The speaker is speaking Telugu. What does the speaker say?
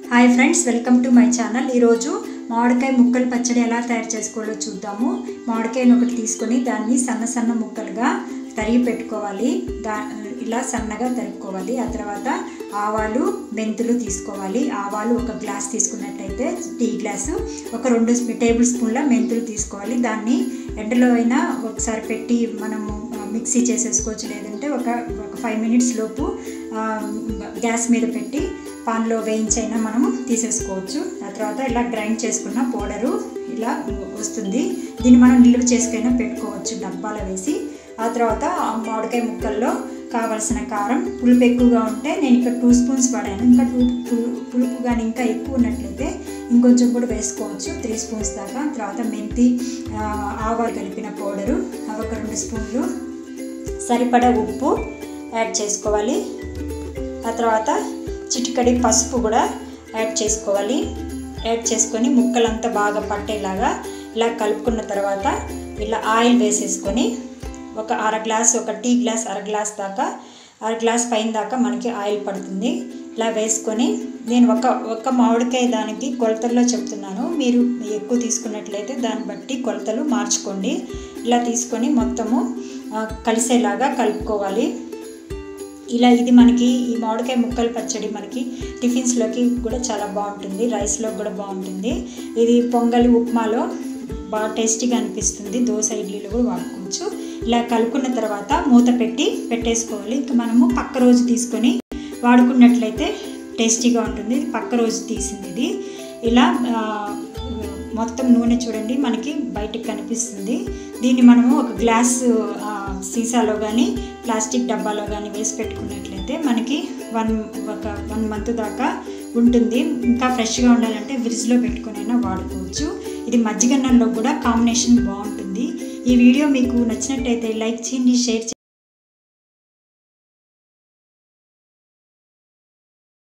hi friends welcome to my channel ఈరోజు మామిడికాయ ముక్కలు పచ్చడి ఎలా తయారు చేసుకోవాలో చూద్దాము మామిడికాయను ఒకటి తీసుకొని దాన్ని సన్న సన్న ముక్కలుగా తరిగి పెట్టుకోవాలి దా ఇలా సన్నగా తరుక్కోవాలి ఆ తర్వాత ఆవాలు మెంతులు తీసుకోవాలి ఆవాలు ఒక గ్లాస్ తీసుకున్నట్టయితే టీ గ్లాసు ఒక రెండు టేబుల్ స్పూన్ల మెంతులు తీసుకోవాలి దాన్ని ఎండలో అయినా ఒకసారి పెట్టి మనము ఆ, మిక్సీ చేసేసుకోవచ్చు లేదంటే ఒక ఒక ఫైవ్ మినిట్స్ లోపు ఆ, గ్యాస్ మీద పెట్టి పాన్లో వేయించైనా మనము తీసేసుకోవచ్చు ఆ తర్వాత ఇలా గ్రైండ్ చేసుకున్న పౌడరు ఇలా వస్తుంది దీన్ని మనం నిల్వ చేసుకైనా పెట్టుకోవచ్చు డబ్బాలో వేసి ఆ తర్వాత ఆ మామిడికాయ ముక్కల్లో కావలసిన కారం పులుపు ఎక్కువగా ఉంటే నేను ఇక్కడ టూ స్పూన్స్ పడాను ఇంకా టూ పు- పులుపు కానీ ఇంకా ఎక్కువ ఉన్నట్లయితే ఇంకొంచెం కూడా వేసుకోవచ్చు త్రీ స్పూన్స్ దాకా తర్వాత మెంతి ఆ, ఆవాలు కలిపిన పౌడరు అవి ఒక రెండు స్పూన్లు సరిపడా ఉప్పు యాడ్ చేసుకోవాలి ఆ తర్వాత చిటికడి పసుపు కూడా యాడ్ చేసుకోవాలి యాడ్ చేసుకొని ముక్కలంతా బాగా పట్టేలాగా ఇలా కలుపుకున్న తర్వాత ఇలా ఆయిల్ వేసేసుకొని ఒక అర గ్లాస్ ఒక టీ గ్లాస్ అర గ్లాస్ దాకా అర గ్లాస్ పైన దాకా మనకి ఆయిల్ పడుతుంది ఇలా వేసుకొని నేను ఒక ఒక మామిడికాయ దానికి కొలతల్లో చెప్తున్నాను మీరు ఎక్కువ తీసుకున్నట్లయితే దాన్ని బట్టి కొలతలు మార్చుకోండి ఇలా తీసుకొని మొత్తము ఆ, కలిసేలాగా కలుపుకోవాలి ఇలా ఇది మనకి ఈ మామిడికాయ ముక్కలు పచ్చడి మనకి టిఫిన్స్లోకి కూడా చాలా బాగుంటుంది రైస్లో కూడా బాగుంటుంది ఇది పొంగలి ఉప్మాలో బాగా టేస్టీగా అనిపిస్తుంది దోశ ఇడ్లీలో కూడా వాడుకోవచ్చు ఇలా కలుపుకున్న తర్వాత మూత పెట్టి పెట్టేసుకోవాలి ఇంకా మనము పక్క రోజు తీసుకొని వాడుకున్నట్లయితే టేస్టీగా ఉంటుంది ఇది పక్క రోజు తీసింది ఇది ఇలా ఆ, మొత్తం నూనె చూడండి మనకి బయటకు కనిపిస్తుంది దీన్ని మనము ఒక గ్లాస్ ఆ, సీసాలో కానీ ప్లాస్టిక్ డబ్బాలో కానీ వేసి పెట్టుకున్నట్లయితే మనకి వన్ ఒక వన్ మంత్ దాకా ఉంటుంది ఇంకా ఫ్రెష్గా ఉండాలంటే ఫ్రిడ్జ్లో పెట్టుకునైనా వాడుకోవచ్చు ఇది మజ్జిగన్నంలో కూడా కాంబినేషన్ బాగుంటుంది ఈ వీడియో మీకు నచ్చినట్టయితే లైక్ చేయండి షేర్ చేయండి